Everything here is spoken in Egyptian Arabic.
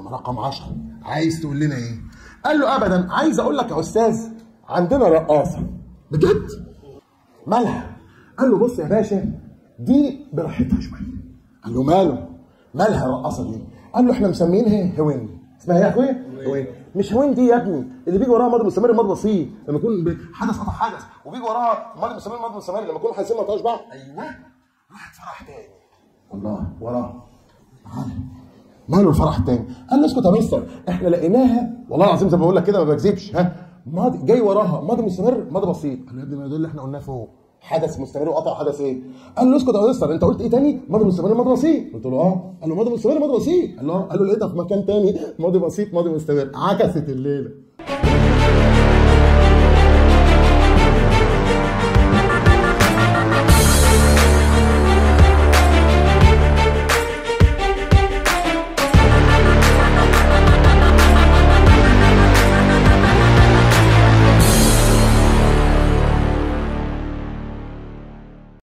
رقم 10 عايز تقول لنا ايه قال له ابدا عايز اقول لك يا استاذ عندنا رقاصه بجد مالها قال له بص يا باشا دي براحتها شويه قال له ماله مالها الرقاصه دي قال له احنا مسمينها هوين اسمها ايه يا اخويا هوين مش هوين دي يا ابني اللي بيجي وراها ماضي مستمر ماضي بسيط لما يكون ب- حدث قطع حدث وبيجي وراها ماضي مستمر ماضي مستمر لما يكون حاسين ما طاش بعض ايوه راحت فرح تاني الله وراه تعالى ماله الفرح التاني؟ قال له اسكت يا مستر احنا لقيناها والله العظيم زي ما بقول لك كده ما بكذبش ها ماضي جاي وراها ماضي مستمر ماضي بسيط قال له يا ابني ما ده اللي احنا قلناه فوق حدث مستمر وقطع حدث ايه؟ قال له اسكت يا مستر انت قلت ايه تاني؟ ماضي مستمر ماضي بسيط قلت له اه قال له ماضي مستمر ماضي بسيط قال له اه قال له لقيتها في مكان تاني ماضي بسيط ماضي مستمر عكست الليله